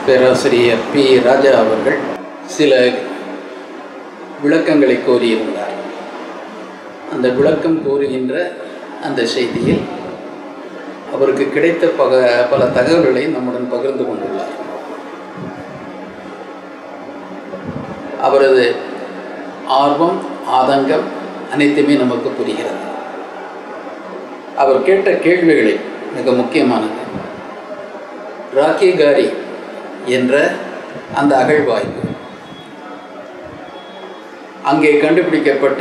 பேராசிரியர் பி ராஜா அவர்கள் சில விளக்கங்களை கோரியிருந்தார் அந்த விளக்கம் கோருகின்ற அந்த செய்தியில் அவருக்கு கிடைத்த பக பல தகவல்களை நம்முடன் பகிர்ந்து கொண்டுள்ளார் அவரது ஆர்வம் ஆதங்கம் அனைத்துமே நமக்கு புரிகிறது அவர் கேட்ட கேள்விகளை மிக முக்கியமானது ராக்கி காரி என்ற அந்த அகழ்வாய்வு அங்கே கண்டுபிடிக்கப்பட்ட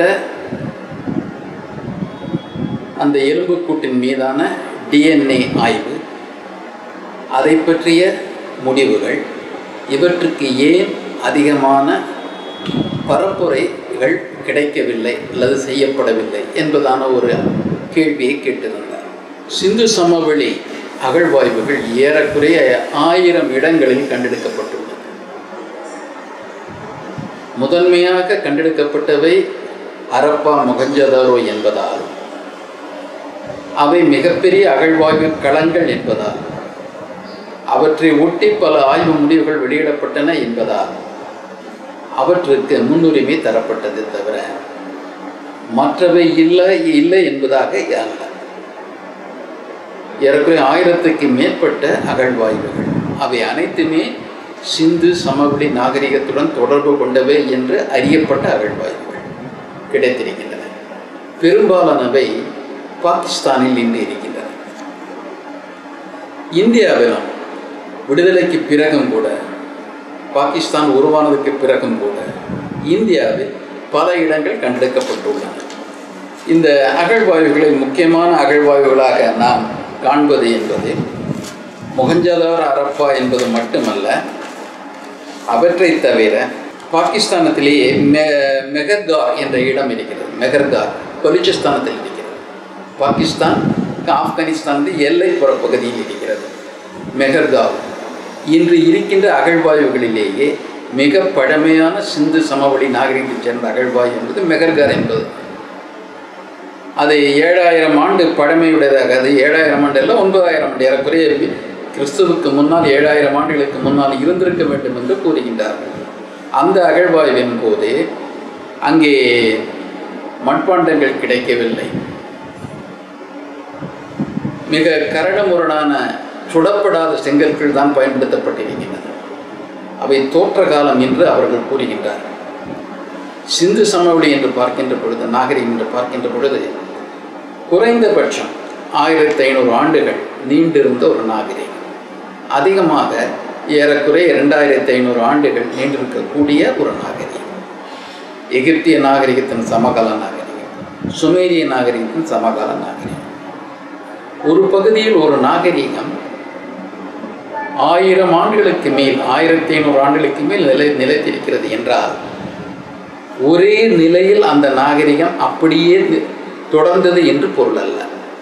அந்த எலும்புக்கூட்டின் மீதான டிஎன்ஏ ஆய்வு அதை பற்றிய முடிவுகள் இவற்றுக்கு ஏன் அதிகமான பரப்புரைகள் கிடைக்கவில்லை அல்லது செய்யப்படவில்லை என்பதான ஒரு கேள்வியை கேட்டிருந்தார் சிந்து சமவெளி அகழ்வாய்வுகள் ஏறக்குறைய ஆயிரம் இடங்களில் கண்டெடுக்கப்பட்டுள்ளது முதன்மையாக கண்டெடுக்கப்பட்டவை அரப்பா மொகஞ்சதாரோ என்பதால் அவை மிகப்பெரிய அகழ்வாய்வு களங்கள் என்பதால் அவற்றை ஒட்டி பல ஆய்வு முடிவுகள் வெளியிடப்பட்டன என்பதால் அவற்றுக்கு முன்னுரிமை தரப்பட்டது தவிர மற்றவை இல்லை இல்லை என்பதாக அல்ல ஏறக்குறைய ஆயிரத்துக்கு மேற்பட்ட அகழ்வாய்வுகள் அவை அனைத்துமே சிந்து சமவெளி நாகரிகத்துடன் தொடர்பு கொண்டவை என்று அறியப்பட்ட அகழ்வாய்வுகள் கிடைத்திருக்கின்றன பெரும்பாலானவை பாகிஸ்தானில் நின்று இருக்கின்றன இந்தியாவிலும் விடுதலைக்கு பிறகும் கூட பாகிஸ்தான் உருவானதுக்கு பிறகும் கூட இந்தியாவில் பல இடங்கள் கண்டெடுக்கப்பட்டுள்ளன இந்த அகழ்வாய்வுகளை முக்கியமான அகழ்வாய்வுகளாக நாம் காண்பது என்பது முகஞ்சதார் அரப்பா என்பது மட்டுமல்ல அவற்றை தவிர பாகிஸ்தானத்திலேயே மெ மெகர்கார் என்ற இடம் இருக்கிறது மெகர்கார் பலுச்சிஸ்தானத்தில் இருக்கிறது பாகிஸ்தான் ஆப்கானிஸ்தான் எல்லைப்புற பகுதியில் இருக்கிறது மெகர்காவ் இன்று இருக்கின்ற அகழ்வாய்வுகளிலேயே மிக பழமையான சிந்து சமவெளி நாகரிகத்தைச் சேர்ந்த அகழ்வாய்வு என்பது மெகர்கார் என்பது அது ஏழாயிரம் ஆண்டு பழமையுடையதாக அது ஏழாயிரம் ஆண்டு இல்லை ஒன்பதாயிரம் ஆண்டு ஏறக்குறைய கிறிஸ்துவுக்கு முன்னால் ஏழாயிரம் ஆண்டுகளுக்கு முன்னால் இருந்திருக்க வேண்டும் என்று கூறுகின்றார்கள் அந்த அகழ்வாய்வின் போது அங்கே மண்பாண்டங்கள் கிடைக்கவில்லை மிக கரடுமுரடான சுடப்படாத செங்கற்கள் தான் பயன்படுத்தப்பட்டிருக்கின்றன அவை தோற்ற காலம் என்று அவர்கள் கூறுகின்றார்கள் சிந்து சமவெளி என்று பார்க்கின்ற பொழுது நாகரிகம் என்று பார்க்கின்ற பொழுது குறைந்தபட்சம் ஆயிரத்தி ஐநூறு ஆண்டுகள் நீண்டிருந்த ஒரு நாகரிகம் அதிகமாக ஏறக்குறைய இரண்டாயிரத்தி ஐநூறு ஆண்டுகள் நீண்டிருக்கக்கூடிய ஒரு நாகரிகம் எகிப்திய நாகரிகத்தின் சமகால நாகரிகம் சுமேரிய நாகரிகத்தின் சமகால நாகரிகம் ஒரு பகுதியில் ஒரு நாகரிகம் ஆயிரம் ஆண்டுகளுக்கு மேல் ஆயிரத்தி ஐநூறு ஆண்டுகளுக்கு மேல் நிலை நிலைத்திருக்கிறது என்றால் ஒரே நிலையில் அந்த நாகரிகம் அப்படியே தொடர்ந்தது என்று பொருள் அல்ல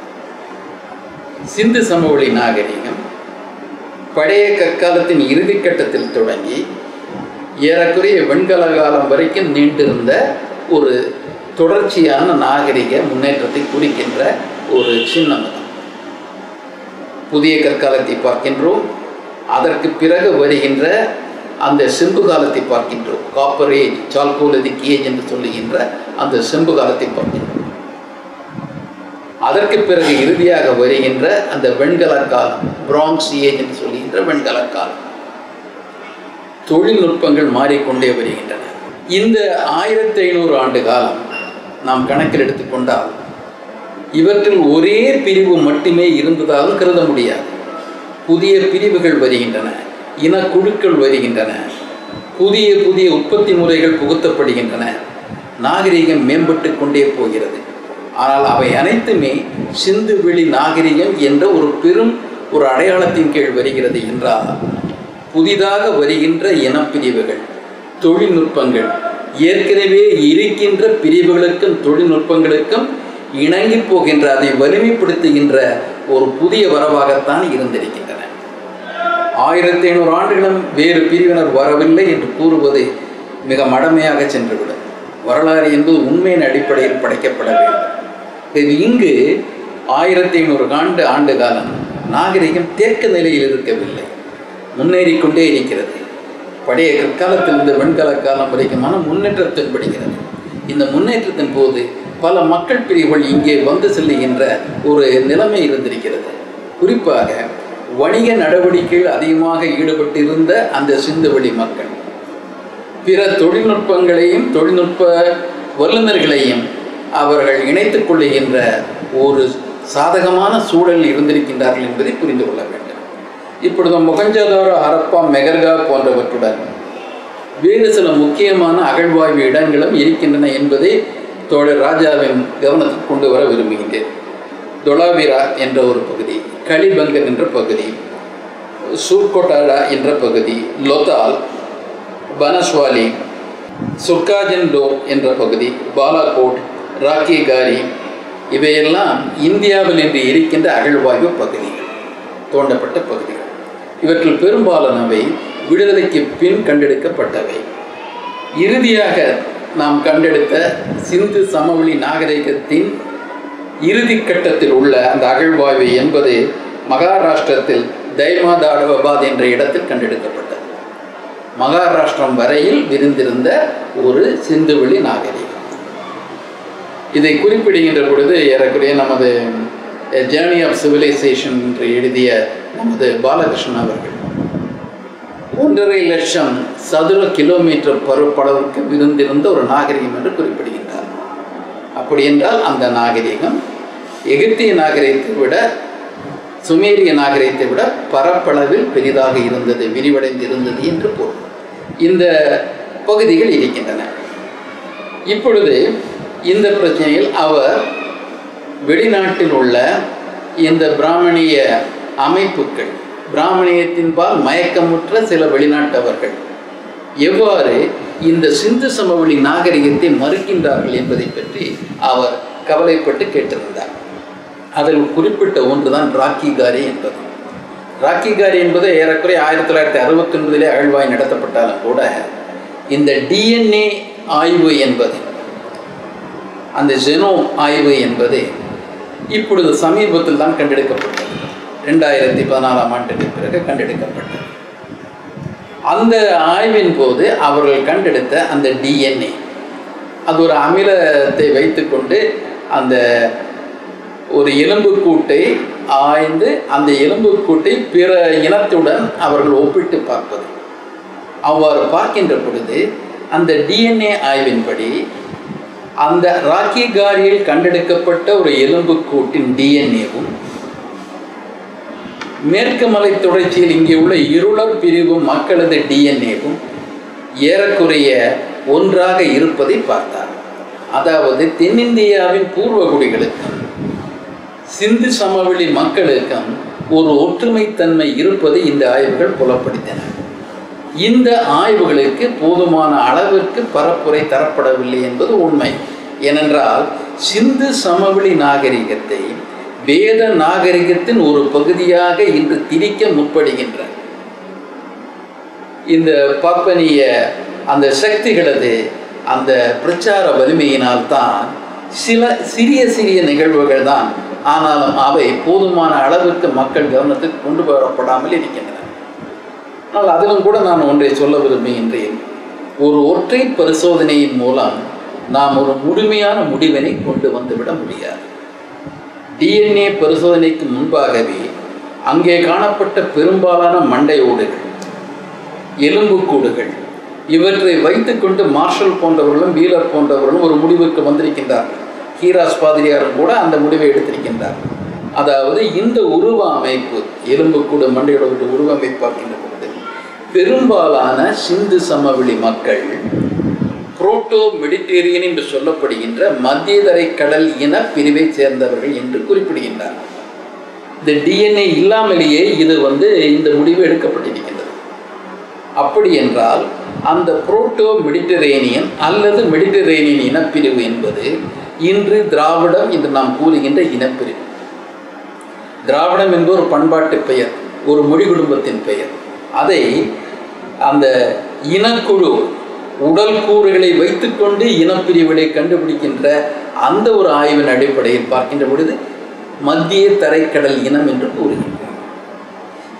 சிந்து சமவெளி நாகரிகம் பழைய கற்காலத்தின் இறுதி கட்டத்தில் தொடங்கி ஏறக்குறைய வெண்கல காலம் வரைக்கும் நீண்டிருந்த ஒரு தொடர்ச்சியான நாகரிக முன்னேற்றத்தை குறிக்கின்ற ஒரு சின்னம் புதிய கற்காலத்தை பார்க்கின்றோம் அதற்கு பிறகு வருகின்ற அந்த செம்பு காலத்தை பார்க்கின்றோம் காப்பர் ஏஜ் சால்கோலதிக் ஏஜ் என்று சொல்லுகின்ற அந்த செம்பு காலத்தை பார்க்கின்றோம் அதற்கு பிறகு இறுதியாக வருகின்ற அந்த வெண்கல காலம் பிரான்ஸ் ஏஜ் என்று சொல்லுகின்ற வெண்கல காலம் தொழில்நுட்பங்கள் மாறிக்கொண்டே வருகின்றன இந்த ஆயிரத்தி ஐநூறு ஆண்டு காலம் நாம் கணக்கில் எடுத்துக்கொண்டால் இவற்றில் ஒரே பிரிவு மட்டுமே இருந்ததாகவும் கருத முடியாது புதிய பிரிவுகள் வருகின்றன இனக்குழுக்கள் வருகின்றன புதிய புதிய உற்பத்தி முறைகள் புகுத்தப்படுகின்றன நாகரிகம் மேம்பட்டு கொண்டே போகிறது ஆனால் அவை அனைத்துமே சிந்து வெளி நாகரிகம் என்ற ஒரு பெரும் ஒரு அடையாளத்தின் கீழ் வருகிறது என்றால் புதிதாக வருகின்ற இனப்பிரிவுகள் தொழில்நுட்பங்கள் ஏற்கனவே இருக்கின்ற பிரிவுகளுக்கும் தொழில்நுட்பங்களுக்கும் இணங்கி போகின்ற அதை வலிமைப்படுத்துகின்ற ஒரு புதிய வரவாகத்தான் இருந்திருக்கின்றன ஆயிரத்தி ஐநூறு ஆண்டுகளும் வேறு பிரிவினர் வரவில்லை என்று கூறுவது மிக மடமையாக சென்றுவிடும் வரலாறு என்பது உண்மையின் அடிப்படையில் படைக்கப்பட வேண்டும் இது இங்கு ஆயிரத்தி ஐநூறு ஆண்டு ஆண்டு காலம் நாகரிகம் தேக்க நிலையில் இருக்கவில்லை முன்னேறி கொண்டே இருக்கிறது பழைய கற்காலத்திலிருந்து வெண்கல காலம் வரைக்குமான முன்னேற்றம் தென்படுகிறது இந்த முன்னேற்றத்தின் போது பல மக்கள் பிரிவுகள் இங்கே வந்து செல்லுகின்ற ஒரு நிலைமை இருந்திருக்கிறது குறிப்பாக வணிக நடவடிக்கைகள் அதிகமாக ஈடுபட்டிருந்த அந்த சிந்துவெளி மக்கள் பிற தொழில்நுட்பங்களையும் தொழில்நுட்ப வல்லுநர்களையும் அவர்கள் இணைத்துக் கொள்ளுகின்ற ஒரு சாதகமான சூழலில் இருந்திருக்கின்றார்கள் என்பதை புரிந்து கொள்ள வேண்டும் இப்பொழுது மொகஞ்சதாரோ ஹரப்பா மெகர்கா போன்றவற்றுடன் வேறு சில முக்கியமான அகழ்வாய்வு இடங்களும் இருக்கின்றன என்பதை தோழர் ராஜாவின் கவனத்துக்கு கொண்டு வர விரும்புகின்றேன் தொலாவிரா என்ற ஒரு பகுதி கலிபங்கன் என்ற பகுதி சூர்கோட்டாடா என்ற பகுதி லொதால் பனஸ்வாலி சுர்காஜன்டோ என்ற பகுதி பாலாகோட் ராக்கிகாரி இவையெல்லாம் இந்தியாவில் இன்று இருக்கின்ற அகழ்வாய்வு பகுதிகள் தோண்டப்பட்ட பகுதிகள் இவற்றில் பெரும்பாலானவை விடுதலைக்கு பின் கண்டெடுக்கப்பட்டவை இறுதியாக நாம் கண்டெடுத்த சிந்து சமவெளி நாகரிகத்தின் இறுதி கட்டத்தில் உள்ள அந்த அகழ்வாய்வு என்பது மகாராஷ்டிரத்தில் தைமாதாடவாபாத் என்ற இடத்தில் கண்டெடுக்கப்பட்டது மகாராஷ்டிரம் வரையில் விரிந்திருந்த ஒரு சிந்துவெளி நாகரிகம் இதை குறிப்பிடுகின்ற பொழுது ஏறக்குறைய நமது ஜேர்னி ஆஃப் சிவிலைசேஷன் என்று எழுதிய நமது பாலகிருஷ்ணன் அவர்கள் ஒன்றரை லட்சம் சதுர கிலோமீட்டர் பரப்பளவுக்கு விருந்திருந்த ஒரு நாகரிகம் என்று குறிப்பிடுகின்றார் அப்படி என்றால் அந்த நாகரிகம் எகிப்திய நாகரிகத்தை விட சுமேரிய நாகரிகத்தை விட பரப்பளவில் பெரிதாக இருந்தது விரிவடைந்து இருந்தது என்று பொருள் இந்த பகுதிகள் இருக்கின்றன இப்பொழுது இந்த பிரச்சனையில் அவர் வெளிநாட்டில் உள்ள இந்த பிராமணிய அமைப்புகள் பிராமணியத்தின்பால் மயக்கமுற்ற சில வெளிநாட்டவர்கள் எவ்வாறு இந்த சிந்து சமவெளி நாகரிகத்தை மறுக்கின்றார்கள் என்பதை பற்றி அவர் கவலைப்பட்டு கேட்டிருந்தார் அதில் குறிப்பிட்ட ஒன்றுதான் ராக்கிகாரி என்பது ராக்கிகாரி என்பது ஏறக்குறைய ஆயிரத்தி தொள்ளாயிரத்தி அறுபத்தி ஒன்பதிலே அகழ்வாய் நடத்தப்பட்டாலும் கூட இந்த டிஎன்ஏ ஆய்வு என்பது அந்த ஜெனோம் ஆய்வு என்பது இப்பொழுது சமீபத்தில் தான் கண்டெடுக்கப்பட்டது ரெண்டாயிரத்தி பதினாலாம் ஆண்டுக்கு பிறகு கண்டெடுக்கப்பட்டது அந்த ஆய்வின் போது அவர்கள் கண்டெடுத்த அந்த டிஎன்ஏ அது ஒரு அமிலத்தை வைத்துக்கொண்டு அந்த ஒரு எலும்புக்கூட்டை ஆய்ந்து அந்த எலும்புக்கூட்டை பிற இனத்துடன் அவர்கள் ஒப்பிட்டு பார்ப்பது அவ்வாறு பார்க்கின்ற பொழுது அந்த டிஎன்ஏ ஆய்வின்படி அந்த ராக்கி காரியில் கண்டெடுக்கப்பட்ட ஒரு எலும்புக்கூட்டின் டிஎன்ஏவும் மேற்கு மலை தொடர்ச்சியில் இங்கே உள்ள இருளர் பிரிவு மக்களது டிஎன்ஏவும் ஏறக்குறைய ஒன்றாக இருப்பதை பார்த்தார் அதாவது தென்னிந்தியாவின் பூர்வகுடிகளுக்கும் சிந்து சமவெளி மக்களுக்கும் ஒரு ஒற்றுமைத்தன்மை இருப்பதை இந்த ஆய்வுகள் புலப்படுத்தின இந்த ஆய்வுகளுக்கு போதுமான அளவிற்கு பரப்புரை தரப்படவில்லை என்பது உண்மை ஏனென்றால் சிந்து சமவெளி நாகரிகத்தை வேத நாகரிகத்தின் ஒரு பகுதியாக இன்று திரிக்க முற்படுகின்ற இந்த பாப்பனிய அந்த சக்திகளது அந்த பிரச்சார வலிமையினால் தான் சில சிறிய சிறிய நிகழ்வுகள் தான் ஆனாலும் அவை போதுமான அளவிற்கு மக்கள் கவனத்துக்கு கொண்டு வரப்படாமல் இருக்கின்றன ஆனால் அதிலும் கூட நான் ஒன்றை சொல்ல விரும்புகின்றேன் ஒரு ஒற்றை பரிசோதனையின் மூலம் நாம் ஒரு முழுமையான முடிவினை கொண்டு வந்துவிட முடியாது டிஎன்ஏ பரிசோதனைக்கு முன்பாகவே அங்கே காணப்பட்ட பெரும்பாலான மண்டை ஓடுகள் எலும்புக்கூடுகள் இவற்றை வைத்துக்கொண்டு மார்ஷல் போன்றவர்களும் வீலர் போன்றவர்களும் ஒரு முடிவுக்கு வந்திருக்கின்றார்கள் ஹீராஸ் பாதிரியாரும் கூட அந்த முடிவை எடுத்திருக்கின்றார் அதாவது இந்த உருவ அமைப்பு எலும்புக்கூடு மண்டையோட உருவ அமைப்பு பார்க்கின்ற பொழுது பெரும்பாலான சிந்து சமவெளி மக்கள் புரோட்டோ மெடிட்டேரியன் என்று சொல்லப்படுகின்ற மத்தியதரை கடல் இன பிரிவை சேர்ந்தவர்கள் என்று குறிப்பிடுகின்றார் இந்த டிஎன்ஏ இல்லாமலேயே இது வந்து இந்த முடிவு எடுக்கப்பட்டிருக்கின்றது அப்படி என்றால் அந்த புரோட்டோ மெடிட்டரேனியன் அல்லது மெடிட்டரேனியன் இனப்பிரிவு என்பது இன்று திராவிடம் என்று நாம் கூறுகின்ற இனப்பிரிவு திராவிடம் என்பது ஒரு பண்பாட்டு பெயர் ஒரு மொழி குடும்பத்தின் பெயர் அதை அந்த இனக்குழு உடல் கூறுகளை வைத்துக்கொண்டு இனப்பிரிவுகளை கண்டுபிடிக்கின்ற அந்த ஒரு ஆய்வின் அடிப்படையில் பார்க்கின்ற பொழுது மத்திய தரைக்கடல் இனம் என்று கூறுகின்றனர்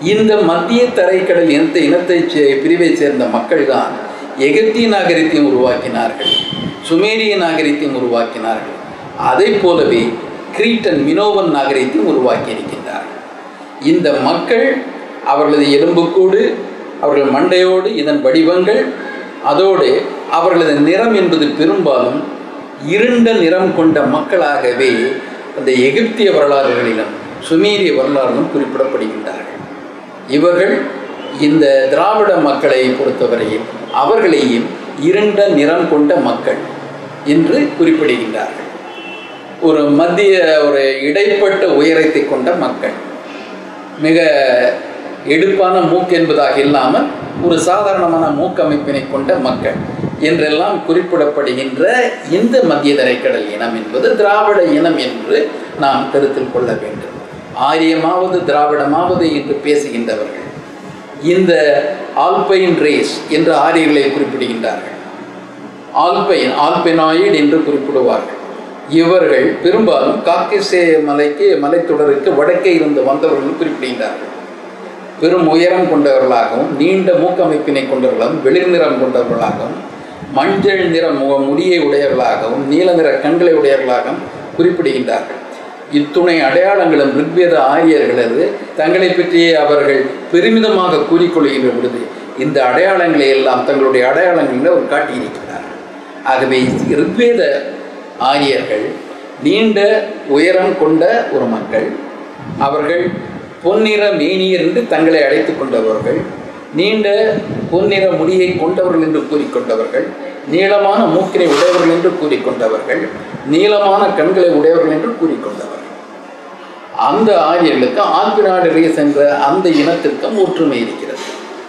இந்த மத்திய தரைக்கடல் இனத்தை இனத்தை சே- பிரிவை சேர்ந்த மக்கள் தான் எகிப்திய நாகரிகத்தையும் உருவாக்கினார்கள் சுமேரிய நாகரிகத்தையும் உருவாக்கினார்கள் அதை போலவே கிரீட்டன் மினோவன் நாகரிகத்தையும் உருவாக்கி இருக்கின்றார்கள் இந்த மக்கள் அவர்களது எலும்புக்கூடு அவர்கள் மண்டையோடு இதன் வடிவங்கள் அதோடு அவர்களது நிறம் என்பது பெரும்பாலும் இருண்ட நிறம் கொண்ட மக்களாகவே அந்த எகிப்திய வரலாறுகளிலும் சுமேரிய வரலாறுகளும் குறிப்பிடப்படுகின்றார்கள் இவர்கள் இந்த திராவிட மக்களை பொறுத்தவரையில் அவர்களையும் இருண்ட நிறம் கொண்ட மக்கள் என்று குறிப்பிடுகின்றார்கள் ஒரு மத்திய ஒரு இடைப்பட்ட உயரத்தை கொண்ட மக்கள் மிக எடுப்பான மூக்கு என்பதாக இல்லாமல் ஒரு சாதாரணமான மூக்கமைப்பினை கொண்ட மக்கள் என்றெல்லாம் குறிப்பிடப்படுகின்ற இந்த மத்திய தரைக்கடல் இனம் என்பது திராவிட இனம் என்று நாம் கருத்தில் கொள்ள வேண்டும் ஆரியமாவது திராவிடமாவது என்று பேசுகின்றவர்கள் இந்த ஆல்பைன் ரேஸ் என்று ஆரியர்களை குறிப்பிடுகின்றார்கள் ஆல்பைன் ஆல்பெனாய்டு என்று குறிப்பிடுவார்கள் இவர்கள் பெரும்பாலும் காக்கேசே மலைக்கு மலைத்தொடருக்கு வடக்கே இருந்து வந்தவர்கள் குறிப்பிடுகின்றார்கள் பெரும் உயரம் கொண்டவர்களாகவும் நீண்ட மூக்கமைப்பினை கொண்டவர்களாகவும் வெளிர் நிறம் கொண்டவர்களாகவும் மஞ்சள் நிற மு முடியை உடையவர்களாகவும் நீல நிற கண்களை உடையவர்களாகவும் குறிப்பிடுகின்றார்கள் இத்துணை அடையாளங்களும் ரிக்வேத ஆரியர்களது தங்களை பற்றியே அவர்கள் பெருமிதமாக கூறிக்கொள்கின்ற பொழுது இந்த அடையாளங்களை எல்லாம் தங்களுடைய அடையாளங்களில் அவர் காட்டியிருக்கிறார்கள் ஆகவே ரிக்வேத ஆரியர்கள் நீண்ட உயரம் கொண்ட ஒரு மக்கள் அவர்கள் பொன்னிற மேனியர் என்று தங்களை அழைத்துக் கொண்டவர்கள் நீண்ட பொன்னிற முடியை கொண்டவர்கள் என்று கூறிக்கொண்டவர்கள் நீளமான மூக்கினை உடையவர்கள் என்று கூறிக்கொண்டவர்கள் நீளமான கண்களை உடையவர்கள் என்று கூறிக்கொண்டவர்கள் அந்த ஆரியர்களுக்கு ஆல்பினாய்டு ரேஸ் என்ற அந்த இனத்திற்கும் ஒற்றுமை இருக்கிறது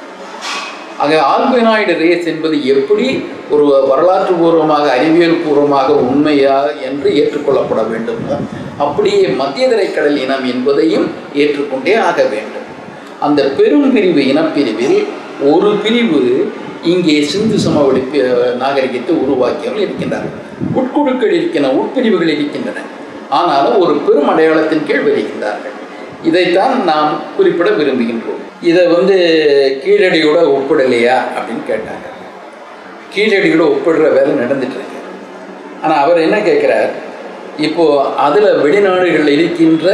ஆக ஆல்பினாய்டு ரேஸ் என்பது எப்படி ஒரு வரலாற்று பூர்வமாக அறிவியல் பூர்வமாக உண்மையா என்று ஏற்றுக்கொள்ளப்பட வேண்டுமோ அப்படியே மத்திய தரைக்கடல் இனம் என்பதையும் ஏற்றுக்கொண்டே ஆக வேண்டும் அந்த பெரும் பிரிவு இனப்பிரிவில் ஒரு பிரிவு இங்கே சிந்து சமவெளி பி- நாகரிகத்தை உருவாக்கியவர்கள் இருக்கின்றார்கள் உட்குழுக்கள் இருக்கின்றன உட்பிரிவுகள் இருக்கின்றன ஆனாலும் ஒரு பெரும் அடையாளத்தின் கீழ் வருகின்றார்கள் இதைத்தான் நாம் குறிப்பிட விரும்புகின்றோம் இதை வந்து கீழடியோட ஒப்பிடலையா அப்படின்னு கேட்டாங்க கீழடியோட ஒப்பிடுற வேலை நடந்துட்டு இருக்கு ஆனால் அவர் என்ன கேட்குறார் இப்போ அதில் வெளிநாடுகளில் இருக்கின்ற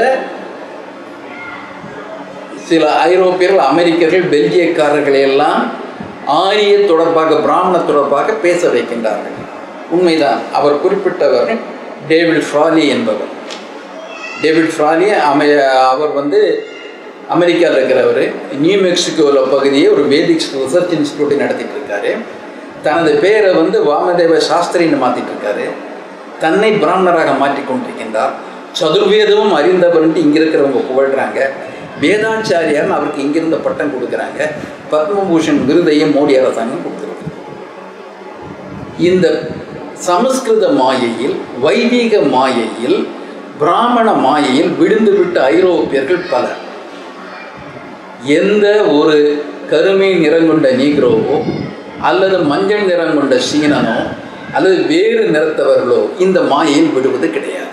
சில ஐரோப்பியர்கள் அமெரிக்கர்கள் பெல்ஜியக்காரர்களை எல்லாம் ஆரிய தொடர்பாக பிராமண தொடர்பாக பேச வைக்கின்றார்கள் உண்மைதான் அவர் குறிப்பிட்டவர் டேவிட் ஃப்ராலி என்பவர் டேவிட் ஃப்ராலி அமெ அவர் வந்து அமெரிக்காவில் இருக்கிறவர் நியூ மெக்சிகோவில் பகுதியை ஒரு வேதிக் ரிசர்ச் இன்ஸ்டியூட்டை நடத்திட்டு இருக்காரு தனது பேரை வந்து வாமதேவ சாஸ்திரின்னு மாற்றிட்டு இருக்காரு தன்னை பிராமணராக மாற்றி கொண்டிருக்கின்றார் சதுர்வேதமும் அறிந்தவர்ன்ட்டு இங்கே இருக்கிறவங்க புகழ்கிறாங்க வேதாச்சாரியார்னு அவருக்கு இங்கிருந்த பட்டம் கொடுக்குறாங்க பத்மபூஷன் விருதையும் மோடி அரசாங்கம் கொடுத்துருக்கு இந்த சமஸ்கிருத மாயையில் வைதீக மாயையில் பிராமண மாயையில் விழுந்துவிட்ட ஐரோப்பியர்கள் பலர் எந்த ஒரு கருமை நிறம் கொண்ட நீக்ரோவோ அல்லது மஞ்சள் நிறம் கொண்ட சீனனோ அல்லது வேறு நிறத்தவர்களோ இந்த மாயையில் விடுவது கிடையாது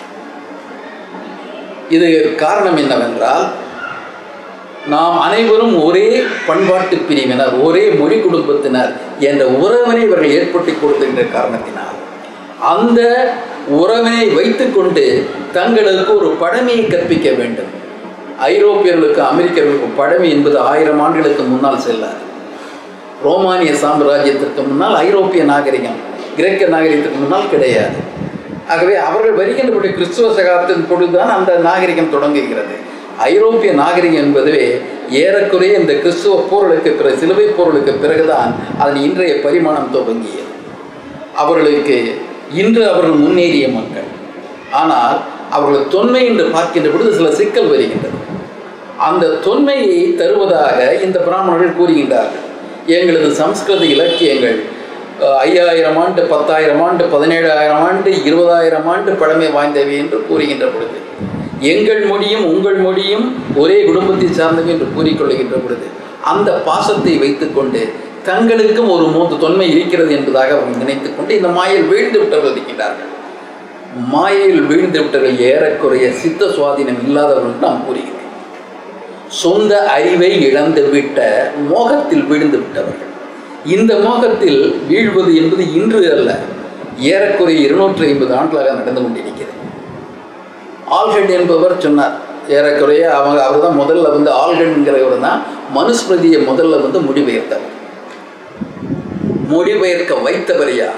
இது காரணம் என்னவென்றால் நாம் அனைவரும் ஒரே பண்பாட்டு பிரிவினர் ஒரே மொழி குடும்பத்தினர் என்ற உறவினை இவர்கள் ஏற்படுத்தி கொடுக்கின்ற காரணத்தினால் அந்த உறவினை வைத்துக்கொண்டு தங்களுக்கு ஒரு பழமையை கற்பிக்க வேண்டும் ஐரோப்பியர்களுக்கு அமெரிக்கர்களுக்கு பழமை என்பது ஆயிரம் ஆண்டுகளுக்கு முன்னால் செல்லாது ரோமானிய சாம்ராஜ்யத்திற்கு முன்னால் ஐரோப்பிய நாகரிகம் கிரேக்க நாகரிகத்துக்கு முன்னால் கிடையாது ஆகவே அவர்கள் வருகின்றபடி கிறிஸ்துவ சகாப்தத்தின் பொழுதுதான் அந்த நாகரிகம் தொடங்குகிறது ஐரோப்பிய நாகரிகம் என்பதுவே ஏறக்குறைய இந்த கிறிஸ்துவ போர்களுக்கு பிறகு சிலுவை போர்களுக்கு பிறகுதான் அதன் இன்றைய பரிமாணம் துவங்கியது அவர்களுக்கு இன்று அவர்கள் முன்னேறிய மக்கள் ஆனால் அவர்கள் தொன்மை என்று பார்க்கின்ற பொழுது சில சிக்கல் வருகின்றது அந்த தொன்மையை தருவதாக இந்த பிராமணர்கள் கூறுகின்றார்கள் எங்களது சம்ஸ்கிருத இலக்கியங்கள் அஹ், ஐயாயிரம் ஆண்டு பத்தாயிரம் ஆண்டு பதினேழாயிரம் ஆண்டு இருபதாயிரம் ஆண்டு பழமை வாய்ந்தவை என்று கூறுகின்ற பொழுது எங்கள் மொழியும் உங்கள் மொழியும் ஒரே குடும்பத்தை சார்ந்தவை என்று கூறிக்கொள்ளுகின்ற பொழுது அந்த பாசத்தை வைத்துக்கொண்டு தங்களுக்கும் ஒரு மூன்று தொன்மை இருக்கிறது என்பதாக அவர்கள் நினைத்துக்கொண்டு இந்த மாயில் வீழ்ந்து விட்டவர்கள் இருக்கின்றார்கள் மாயையில் வீழ்ந்து விட்டவர்கள் ஏறக்குறைய சித்த சுவாதீனம் இல்லாதவர்கள் என்று நாம் கூறுகிறோம் சொந்த அறிவை இழந்து விட்ட மோகத்தில் விழுந்து விட்டவர்கள் இந்த மோகத்தில் வீழ்வது என்பது இன்று அல்ல ஏறக்குறைய இருநூற்றி ஐம்பது ஆண்டுகளாக நடந்து கொண்டிருக்கிறது ஆல்கட் என்பவர் சொன்னார் ஏறக்குறைய அவங்க அவர் தான் முதல்ல வந்து ஆல்கட்ங்கிறவர் தான் மனுஸ்மிருதியை முதல்ல வந்து மொழிபெயர்த்தவர் மொழிபெயர்க்க வைத்தவர் யார்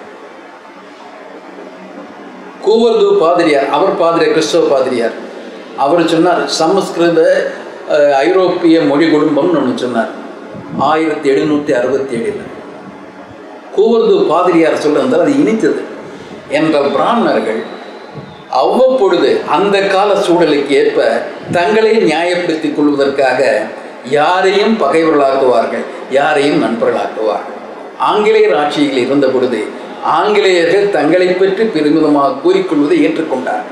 கூவர்து பாதிரியார் அவர் பாதிரியார் கிறிஸ்தவ பாதிரியார் அவர் சொன்னார் சமஸ்கிருத அஹ், ஐரோப்பிய மொழி குடும்பம்னு ஒன்று சொன்னார் ஆயிரத்தி எழுநூற்றி அறுபத்தி ஏழில் கூவர்து பாதிரியார் சொல்லிருந்தால் அது இனித்தது என்ற பிராமணர்கள் அவ்வப்பொழுது அந்த கால சூழலுக்கு ஏற்ப தங்களை நியாயப்படுத்திக் கொள்வதற்காக யாரையும் பகைவர்களாக்குவார்கள் யாரையும் நண்பர்களாக்குவார்கள் ஆங்கிலேயர் ஆட்சியில் இருந்த பொழுது ஆங்கிலேயர்கள் தங்களை பற்றி பெருமிதமாக கூறிக்கொள்வதை ஏற்றுக்கொண்டார்கள்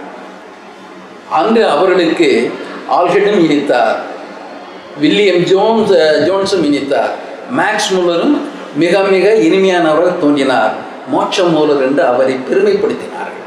அன்று அவர்களுக்கு ஆல்கடும் இனித்தார் வில்லியம் ஜோன்ஸ் ஜோன்ஸும் இனித்தார் மேக்ஸ் முல்லரும் மிக மிக இனிமையானவர் தோன்றினார் மோட்ச மூலர் என்று அவரை பெருமைப்படுத்தினார்கள்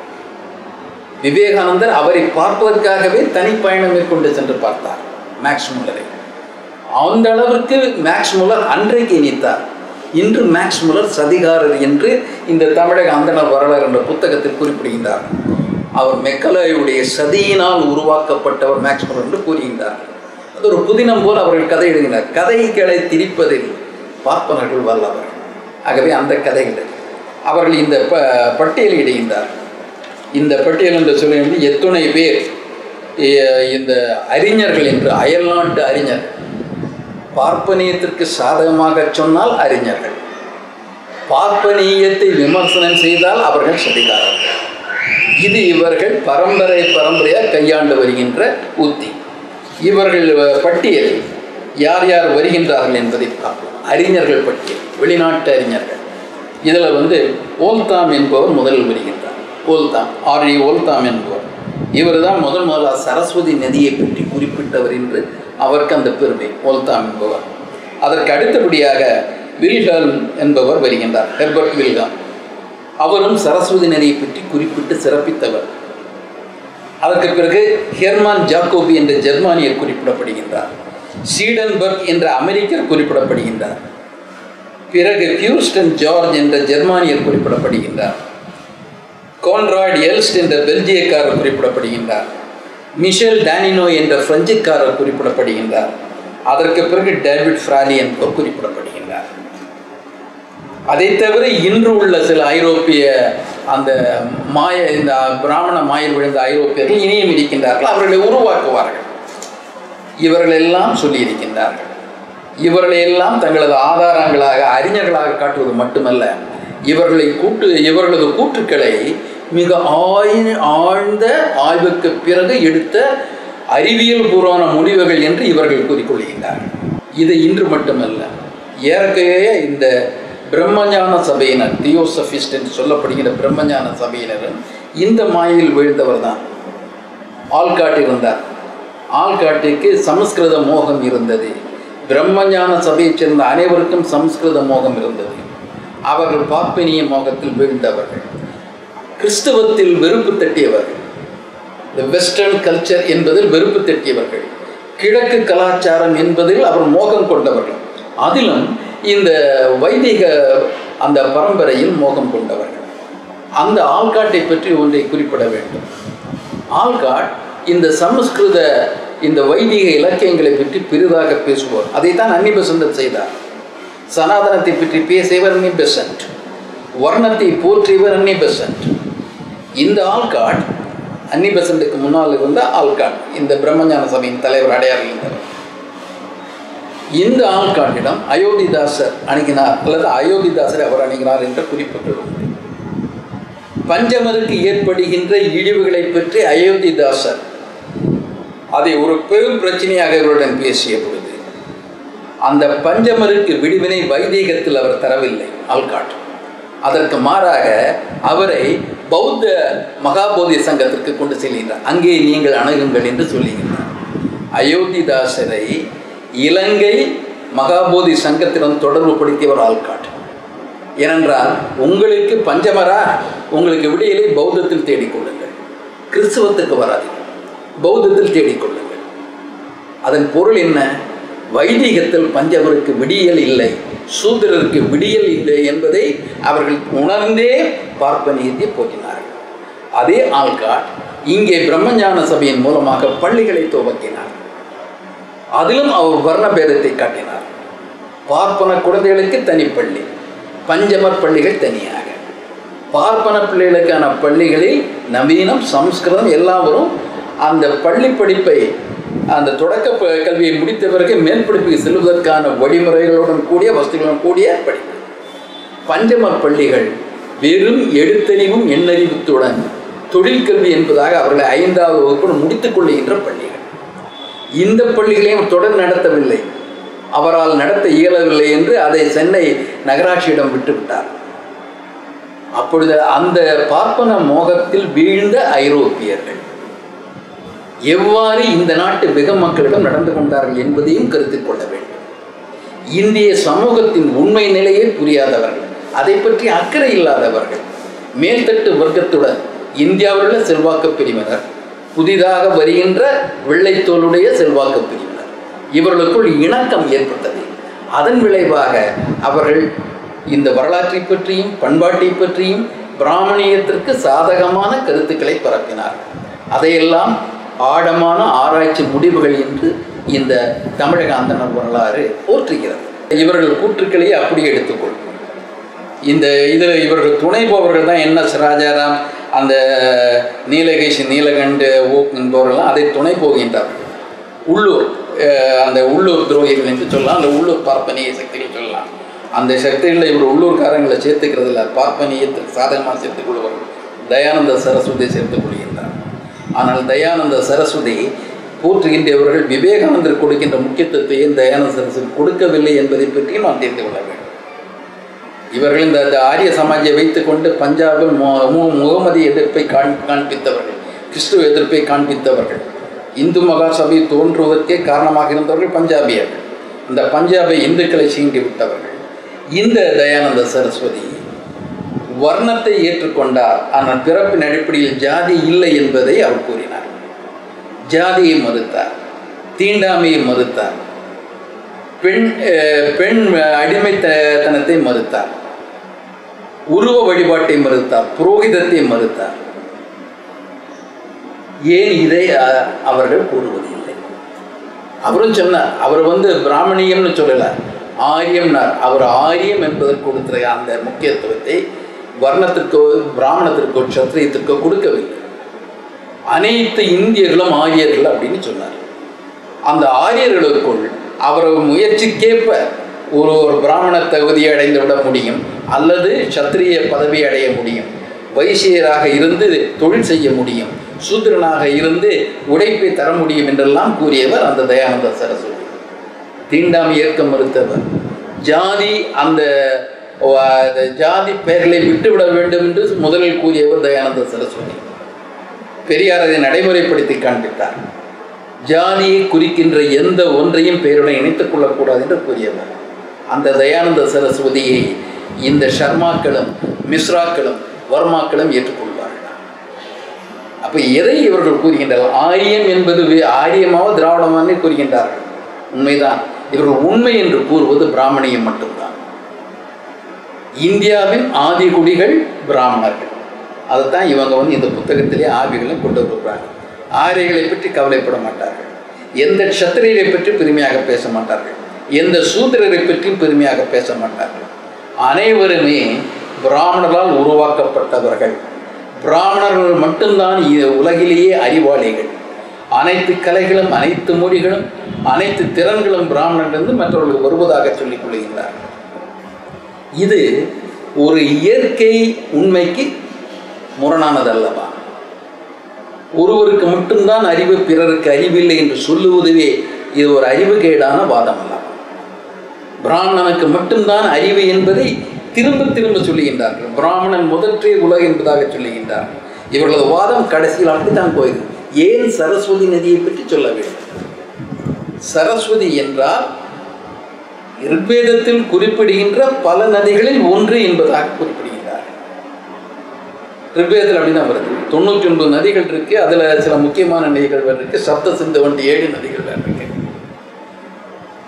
விவேகானந்தர் அவரை பார்ப்பதற்காகவே தனிப்பயணம் மேற்கொண்டு சென்று பார்த்தார் மேக்ஸ் முல்லரை அந்த அளவிற்கு மேக்ஸ் முல்லர் அன்றைக்கு இனித்தார் இன்று மேக்ஸ் முல்லர் சதிகாரர் என்று இந்த தமிழக அந்தனர் வரலாறு என்ற புத்தகத்தில் குறிப்பிடுகின்றார் அவர் மெக்கலாயுடைய சதியினால் உருவாக்கப்பட்டவர் மேக்ஸ் முல்லர் என்று கூறுகின்றார் அது ஒரு புதினம் போல் அவர்கள் கதை எழுதினார் கதைகளை திரிப்பதில் பார்ப்பனர்கள் வல்லவர் ஆகவே அந்த கதைகள் அவர்கள் இந்த ப பட்டியல் இடுகின்றார் இந்த பட்டியல் என்று சொல்ல வேண்டிய எத்துணை பேர் இ- இந்த அறிஞர்கள் என்று அயல்நாட்டு அறிஞர் பார்ப்பனியத்திற்கு சாதகமாக சொன்னால் அறிஞர்கள் பார்ப்பனியத்தை விமர்சனம் செய்தால் அவர்கள் சதிகாரர்கள் இது இவர்கள் பரம்பரை பரம்பரையாக கையாண்டு வருகின்ற உத்தி இவர்கள் அஹ், பட்டியலில் யார் யார் வருகின்றார்கள் என்பதை பார்ப்போம் அறிஞர்கள் பட்டியல் வெளிநாட்டு அறிஞர்கள் இதில் வந்து ஓல்தாம் என்பவர் முதலில் வருகின்றார் ஓல்தாம் ஆர்இ ஓல்தாம் என்பவர் இவர் தான் முதல் முதலாக சரஸ்வதி நதியை பற்றி குறிப்பிட்டவர் என்று அவருக்கு அந்த பெருமை ஓல்தாம் என்பவர் அதற்கு அடுத்தபடியாக வில்ஹெல்ம் என்பவர் வருகின்றார் ஹெர்பர்ட் வில்காம் அவரும் சரஸ்வதி நதியை பற்றி குறிப்பிட்டு சிறப்பித்தவர் அதற்கு பிறகு ஹெர்மான் ஜாக்கோபி என்ற ஜெர்மானியர் குறிப்பிடப்படுகின்றார் சீடன்பர்க் என்ற அமெரிக்கர் குறிப்பிடப்படுகின்றார் பிறகு பியூஸ்டன் ஜார்ஜ் என்ற ஜெர்மானியர் குறிப்பிடப்படுகின்றார் கான்ராய்ட் எல்ஸ்ட் என்ற பெல்ஜியக்காரர் குறிப்பிடப்படுகின்றார் மிஷேல் டானினோ என்ற பிரெஞ்சுக்காரர் குறிப்பிடப்படுகின்றார் அதற்கு பிறகு டேவிட் ஃப்ராலி என்பவர் குறிப்பிடப்படுகின்றார் அதை தவிர இன்று உள்ள சில ஐரோப்பிய அந்த மாய இந்த பிராமண மாயில் விழுந்த ஐரோப்பியர்கள் இனியும் இருக்கின்றார்கள் அவர்களை உருவாக்குவார்கள் இவர்களெல்லாம் சொல்லியிருக்கின்றார்கள் இவர்களையெல்லாம் தங்களது ஆதாரங்களாக அறிஞர்களாக காட்டுவது மட்டுமல்ல இவர்களை கூட்டு இவர்களது கூற்றுக்களை மிக ஆய் ஆழ்ந்த ஆய்வுக்கு பிறகு எடுத்த அறிவியல் பூர்வமான முடிவுகள் என்று இவர்கள் கூறிக்கொள்கின்றார்கள் இது இன்று மட்டுமல்ல ஏற்கனவே இந்த பிரம்மஞான சபையினர் தியோசபிஸ்ட் என்று சொல்லப்படுகிற பிரம்மஞான சபையினரும் இந்த மாயில் வீழ்ந்தவர் தான் ஆள்காட் இருந்தார் ஆள்காட்டுக்கு சமஸ்கிருத மோகம் இருந்தது பிரம்மஞான சபையைச் சேர்ந்த அனைவருக்கும் சமஸ்கிருத மோகம் இருந்தது அவர்கள் பார்ப்பனிய மோகத்தில் வீழ்ந்தவர்கள் கிறிஸ்தவத்தில் வெறுப்பு தட்டியவர்கள் இந்த வெஸ்டர்ன் கல்ச்சர் என்பதில் வெறுப்பு தட்டியவர்கள் கிழக்கு கலாச்சாரம் என்பதில் அவர் மோகம் கொண்டவர்கள் அதிலும் இந்த வைதிக அந்த பரம்பரையில் மோகம் கொண்டவர்கள் அந்த ஆள்காட்டை பற்றி ஒன்றை குறிப்பிட வேண்டும் ஆள்காட் இந்த சமஸ்கிருத இந்த வைதிக இலக்கியங்களை பற்றி பெரிதாக பேசுவார் அதைத்தான் அன்னி பெசன்ட் செய்தார் சனாதனத்தை பற்றி பேசியவர் அன்னி பெசன்ட் வர்ணத்தை போற்றியவர் அன்னி பெசன்ட் இந்த ஆள்காட் அன்னி பெசன்ட்டுக்கு முன்னால் இருந்த ஆள்காட் இந்த பிரம்மஞான சபையின் தலைவர் அடையார் இருந்தவர் இந்த ஆள்காட்டிடம் அயோத்திதாசர் அணுகினார் அல்லது அயோத்திதாசரை அவர் அணுகினார் என்ற குறிப்புகள் உண்டு பஞ்சமருக்கு ஏற்படுகின்ற இழிவுகளை பற்றி அயோத்திதாசர் அதை ஒரு பெரும் பிரச்சனையாக இவருடன் பேசிய பொழுது அந்த பஞ்சமருக்கு விடுவினை வைதீகத்தில் அவர் தரவில்லை ஆள்காட் அதற்கு மாறாக அவரை பௌத்த மகாபோதி சங்கத்திற்கு கொண்டு செல்கின்றார் அங்கே நீங்கள் அணுகுங்கள் என்று சொல்லுகின்றார் அயோத்திதாசரை இலங்கை மகாபோதி சங்கத்திடம் தொடர்பு படுத்தியவர் ஆள்காட் ஏனென்றால் உங்களுக்கு பஞ்சமரா உங்களுக்கு விடையிலே பௌத்தத்தில் தேடிக்கொள்ளுங்கள் கிறிஸ்தவத்துக்கு வராதீர்கள் பௌத்தத்தில் தேடிக்கொள்ளுங்கள் அதன் பொருள் என்ன வைதிகத்தில் பஞ்சவருக்கு விடியல் இல்லை சூத்திரருக்கு விடியல் இல்லை என்பதை அவர்கள் உணர்ந்தே பார்ப்பனியத்தை போக்கினார்கள் அதே ஆள்காட் இங்கே பிரம்மஞான சபையின் மூலமாக பள்ளிகளை துவக்கினார் அதிலும் அவர் வர்ண பேதத்தை காட்டினார் பார்ப்பன குழந்தைகளுக்கு தனிப்பள்ளி பஞ்சமர் பள்ளிகள் தனியாக பார்ப்பன பிள்ளைகளுக்கான பள்ளிகளில் நவீனம் சம்ஸ்கிருதம் எல்லாம் வரும் அந்த பள்ளி படிப்பை அந்த தொடக்க ப- கல்வியை முடித்த பிறகு மேல் படிப்புக்கு செல்வதற்கான வழிமுறைகளுடன் கூடிய வசதிகளுடன் கூடிய படிப்பு பஞ்சமர் பள்ளிகள் வெறும் எழுத்தறிவும் எண்ணறிவுத்துடன் தொழில் கல்வி என்பதாக அவர்களை ஐந்தாவது வகுப்புடன் முடித்துக் கொள்ளுகின்ற பள்ளிகள் இந்த பள்ளிகளையும் தொடர் நடத்தவில்லை அவரால் நடத்த இயலவில்லை என்று அதை சென்னை நகராட்சியிடம் விட்டுவிட்டார் அப்பொழுது அந்த பார்ப்பன மோகத்தில் வீழ்ந்த ஐரோப்பியர்கள் எவ்வாறு இந்த நாட்டு வெக மக்களிடம் நடந்து கொண்டார்கள் என்பதையும் கருத்தில் கொள்ள வேண்டும் இந்திய சமூகத்தின் உண்மை நிலையை புரியாதவர்கள் அதை பற்றி அக்கறை இல்லாதவர்கள் மேல்தட்டு வர்க்கத்துடன் இந்தியாவில் உள்ள செல்வாக்கு பிரிவினர் புதிதாக வருகின்ற வெள்ளைத்தோலுடைய செல்வாக்கு பிரிவினர் இவர்களுக்குள் இணக்கம் ஏற்பட்டது அதன் விளைவாக அவர்கள் இந்த வரலாற்றை பற்றியும் பண்பாட்டை பற்றியும் பிராமணியத்திற்கு சாதகமான கருத்துக்களை பரப்பினார்கள் அதையெல்லாம் ஆழமான ஆராய்ச்சி முடிவுகள் என்று இந்த தமிழக அந்தணர் வரலாறு போற்றுகிறது இவர்கள் கூற்றுக்களை அப்படியே எடுத்துக்கொள்ளும் இந்த இதில் இவர்கள் துணை போவர்கள் தான் என்ன ராஜாராம் அந்த நீலகேஷ் நீலகண்டு ஓக் என்பவர்கள்லாம் அதை துணை போகின்றார்கள் உள்ளூர் அஹ், அந்த உள்ளூர் துரோகிகள் என்று சொல்லலாம் அந்த உள்ளூர் பார்ப்பனிய சக்திகள் சொல்லலாம் அந்த சக்திகளில் இவர் உள்ளூர்காரங்களை சேர்த்துக்கிறது இல்லை பார்ப்பனியத்துக்கு சாதகமாக சேர்த்துக் கொள்வார்கள் தயானந்த சரஸ்வதி சேர்த்துக் கொள்கின்றார் ஆனால் தயானந்த சரஸ்வதி போற்றுகின்றவர்கள் விவேகானந்தர் கொடுக்கின்ற முக்கியத்துவத்தை ஏன் தயானந்த சரஸ்வதி கொடுக்கவில்லை என்பதை பற்றியும் நாம் தெரிந்து கொள்ள வேண்டும் இவர்கள் இந்த இந்த ஆரிய சமாஜை வைத்துக்கொண்டு பஞ்சாபில் மு- மு- முகமதி எதிர்ப்பை காண் காண்பித்தவர்கள் கிறிஸ்துவ எதிர்ப்பை காண்பித்தவர்கள் இந்து மகா சபை தோன்றுவதற்கே காரணமாக இருந்தவர்கள் பஞ்சாபியர்கள் இந்த பஞ்சாபை இந்துக்களை சீண்டி விட்டவர்கள் இந்த தயானந்த சரஸ்வதி வர்ணத்தை ஏற்றுக்கொண்டார் ஆனால் பிறப்பின் அடிப்படையில் ஜாதி இல்லை என்பதை அவர் கூறினார் ஜாதியை மறுத்தார் தீண்டாமையை மறுத்தார் பெண் அஹ், பெண் அடிமைத்தனத்தை மறுத்தார் உருவ வழிபாட்டை மறுத்தார் புரோகிதத்தை மறுத்தார் ஏன் இதை அஹ், அவர்கள் கூறுவதில்லை அவரும் சொன்னார் அவர் வந்து பிராமணியம்னு சொல்லல ஆரியம்னார் அவர் ஆரியம் என்பதற்கு கொடுத்த அந்த முக்கியத்துவத்தை வர்ணத்திற்கோ பிராமணத்திற்கோ சத்திரியத்திற்கோ கொடுக்கவில்லை அனைத்து இந்தியர்களும் ஆரியர்கள் அப்படின்னு சொன்னார் அந்த ஆரியர்களுக்குள் அவர் முயற்சிக்கேற்ப ஒரு ஒரு பிராமண தகுதியை அடைந்து விட முடியும் அல்லது சத்திரிய பதவி அடைய முடியும் வைசியராக இருந்து தொழில் செய்ய முடியும் சூத்திரனாக இருந்து உழைப்பை தர முடியும் என்றெல்லாம் கூறியவர் அந்த தயானந்த சரஸ்வதி தீண்டாமை ஏற்க மறுத்தவர் ஜாதி அந்த ஓ, அந்த ஜாதி பெயர்களை விட்டுவிட வேண்டும் என்று முதலில் கூறியவர் தயானந்த சரஸ்வதி பெரியார் அதை நடைமுறைப்படுத்தி காண்பித்தார் ஜாதியை குறிக்கின்ற எந்த ஒன்றையும் பெயருடன் இணைத்துக் கொள்ளக்கூடாது என்று கூறியவர் அந்த தயானந்த சரஸ்வதியை இந்த ஷர்மாக்களும் மிஸ்ராக்களும் வர்மாக்களும் ஏற்றுக்கொள்வார்கள் அப்ப எதை இவர்கள் கூறுகின்றார்கள் ஆரியம் என்பது வே- ஆரியமாவோ திராவிடமானே கூறுகின்றார்கள் உண்மைதான் இவர்கள் உண்மை என்று கூறுவது பிராமணியம் மட்டும்தான் இந்தியாவின் ஆதி குடிகள் பிராமணர்கள் அதைத்தான் இவங்க வந்து இந்த புத்தகத்திலே ஆவிகளும் கொண்டு வருகிறாங்க ஆரியர்களை பற்றி கவலைப்பட மாட்டார்கள் எந்த சத்திரியரை பற்றி பெருமையாக பேச மாட்டார்கள் எந்த சூத்திரரை பற்றியும் பெருமையாக பேச மாட்டார்கள் அனைவருமே பிராமணரால் உருவாக்கப்பட்டவர்கள் பிராமணர்கள் மட்டும்தான் இ- உலகிலேயே அறிவாளிகள் அனைத்து கலைகளும் அனைத்து மொழிகளும் அனைத்து திறன்களும் பிராமணரிலிருந்து மற்றவர்களுக்கு வருவதாக சொல்லிக் கொள்கின்றார்கள் இது ஒரு இயற்கை உண்மைக்கு முரணானதல்லவா ஒருவருக்கு மட்டும்தான் அறிவு பிறருக்கு அறிவில்லை என்று சொல்லுவதுவே இது ஒரு அறிவுகேடான வாதம் அல்லவா பிராமணனுக்கு மட்டும்தான் அறிவு என்பதை திரும்ப திரும்ப சொல்லுகின்றார்கள் பிராமணன் முதற்றே உலகு என்பதாக சொல்லுகின்றார்கள் இவர்களது வாதம் கடைசியில் அப்படித்தான் போயிது ஏன் சரஸ்வதி நதியை பற்றி சொல்ல வேண்டும் சரஸ்வதி என்றால் ரிக்வேதத்தில் குறிப்பிடுகின்ற பல நதிகளில் ஒன்று என்பதாக குறிப்பிடுகின்றார் ரிக்வேதத்தில் அப்படிதான் வருது தொண்ணூற்றி ஒன்பது நதிகள் இருக்கு அதுல சில முக்கியமான நதிகள் வேறு இருக்கு சப்த சிந்து வண்டி ஏழு நதிகள் வேறு இருக்கு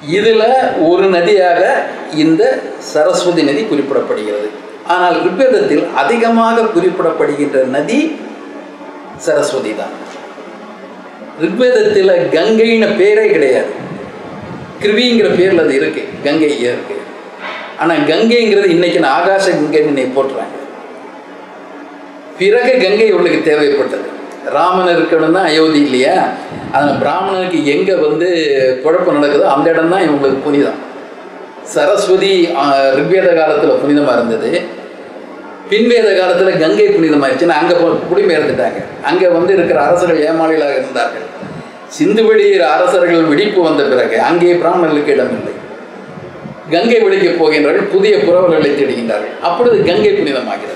இதில் ஒரு நதியாக இந்த சரஸ்வதி நதி குறிப்பிடப்படுகிறது ஆனால் ரிக்வேதத்தில் அதிகமாக குறிப்பிடப்படுகின்ற நதி சரஸ்வதி தான் ரிக்வேதத்தில் கங்கைன்னு பேரே கிடையாது கிருவிங்கிற பேரில் அது இருக்கு கங்கை இருக்கு ஆனால் கங்கைங்கிறது இன்னைக்கு நான் ஆகாச கங்கைன்னு இன்னைக்கு போட்டுறாங்க பிறகு கங்கை இவளுக்கு தேவைப்பட்டது ராமன் இருக்கணும்னா அயோத்தி இல்லையா அதனால் பிராமணனுக்கு எங்கே வந்து குழப்பம் நடக்குதோ அந்த இடம் தான் இவங்களுக்கு புனிதம் சரஸ்வதி ஆஹ், ரிக்வேத காலத்தில் புனிதமாக இருந்தது பின்வேத காலத்தில் கங்கை புனிதமாயிடுச்சுன்னா அங்கே குடிபெயர்ந்துட்டாங்க அங்கே வந்து இருக்கிற அரசர்கள் ஏமாளிகளாக இருந்தார்கள் சிந்துவெளி அரசர்கள் வெடிப்பு வந்த பிறகு அங்கே பிராமணர்களுக்கு இடமில்லை கங்கை வெளிக்க போகின்றார்கள் புதிய புறவர்களை தேடுகின்றார்கள் அப்பொழுது கங்கை புனிதமாகிறது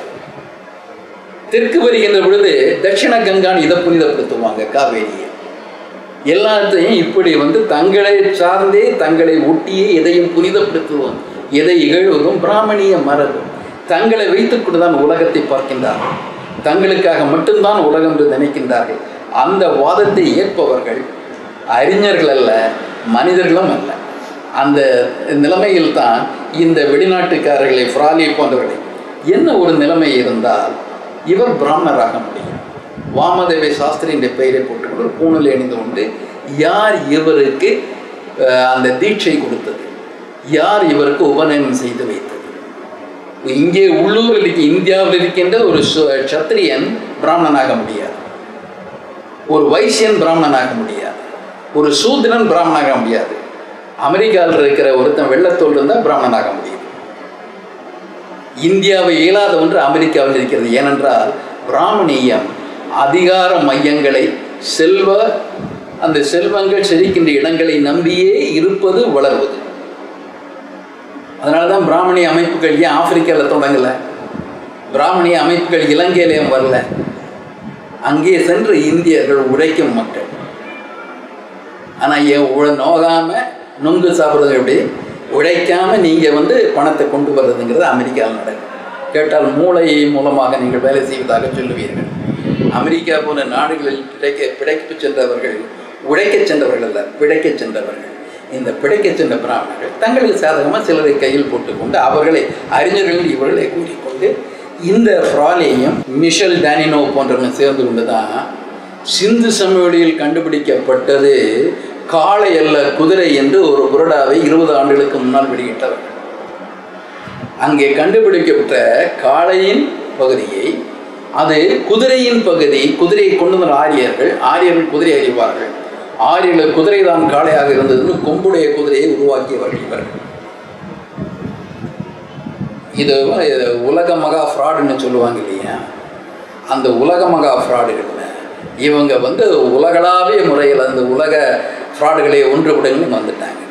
தெற்கு வருகின்ற பொழுது தட்சிண கங்கான்னு இதை புனிதப்படுத்துவாங்க காவேரியை எல்லாத்தையும் இப்படி வந்து தங்களை சார்ந்தே தங்களை ஒட்டியே எதையும் புனிதப்படுத்துவோம் எதை இகழ்வதும் பிராமணிய மரபு தங்களை வைத்துக்கொண்டு தான் உலகத்தை பார்க்கின்றார்கள் தங்களுக்காக மட்டும்தான் உலகம் என்று நினைக்கின்றார்கள் அந்த வாதத்தை ஏற்பவர்கள் அறிஞர்கள் அல்ல மனிதர்களும் அல்ல அந்த நிலைமையில் தான் இந்த வெளிநாட்டுக்காரர்களை ஃப்ராலி போன்றவர்களை என்ன ஒரு நிலைமை இருந்தால் இவர் பிராமணராக முடியும் வாமதேவை சாஸ்திரி என்ற பெயரை போட்டுக்கொண்டு ஒரு பூணலை அணிந்து கொண்டு யார் இவருக்கு அஹ், அந்த தீட்சை கொடுத்தது யார் இவருக்கு உபநயனம் செய்து வைத்தது இங்கே உள்ளூரில் இருக்க இந்தியாவில் இருக்கின்ற ஒரு சு- சத்திரியன் பிராமணனாக முடியாது ஒரு வைசியன் பிராமணனாக முடியாது ஒரு சூத்திரன் பிராமணனாக முடியாது அமெரிக்காவில் இருக்கிற ஒருத்தன் வெள்ளத்தோல் இருந்தால் பிராமணனாக முடியும் இந்தியாவை இயலாத ஒன்று அமெரிக்காவில் இருக்கிறது ஏனென்றால் பிராமணியம் அதிகார மையங்களை செல்வ அந்த செல்வங்கள் செழிக்கின்ற இடங்களை நம்பியே இருப்பது வளர்வது அதனால தான் பிராமணிய அமைப்புகள் ஏன் ஆப்பிரிக்காவில் தொடங்கலை பிராமணிய அமைப்புகள் இலங்கையிலேயும் வரல அங்கே சென்று இந்தியர்கள் உழைக்கும் மக்கள் ஆனால் ஏன் உழ நோகாமல் நொங்கு சாப்பிட்றது எப்படி உழைக்காம நீங்கள் வந்து பணத்தை கொண்டு வர்றதுங்கிறது அமெரிக்காவில் நடக்கும் கேட்டால் மூளை மூலமாக நீங்கள் வேலை செய்வதாக சொல்லுவீர்கள் அமெரிக்கா போன்ற நாடுகளில் பிழைக்க பிழைப்பு சென்றவர்கள் உழைக்கச் சென்றவர்கள் அல்ல பிழைக்கச் சென்றவர்கள் இந்த பிழைக்கச் சென்ற பிராமணர்கள் தங்களுக்கு சாதகமாக சிலரை கையில் போட்டுக்கொண்டு அவர்களை அறிஞர்கள் இவர்களை கூறிக்கொண்டு இந்த ஃப்ராலேயும் மிஷல் டானினோ போன்றவங்க சேர்ந்து கொண்டு தான் சிந்து சமவெளியில் கண்டுபிடிக்கப்பட்டது காளை அல்ல குதிரை என்று ஒரு புரடாவை இருபது ஆண்டுகளுக்கு முன்னால் வெளியிட்டவர் அங்கே கண்டுபிடிக்கப்பட்ட காளையின் பகுதியை அது குதிரையின் பகுதி குதிரையை கொண்டு வந்த ஆரியர்கள் ஆரியர்கள் குதிரை அறிவார்கள் ஆரியர்கள் குதிரை தான் காளையாக இருந்ததுன்னு கொம்புடைய குதிரையை உருவாக்கியவர்கள் இவர்கள் இது இது உலக மகா ஃப்ராடுன்னு சொல்லுவாங்க இல்லையா அந்த உலக மகா ஃப்ராடுகளில் இவங்க வந்து உலகளாவிய முறையில் அந்த உலக ஃப்ராடுகளை ஒன்றுபடுங்கன்னு வந்துட்டாங்க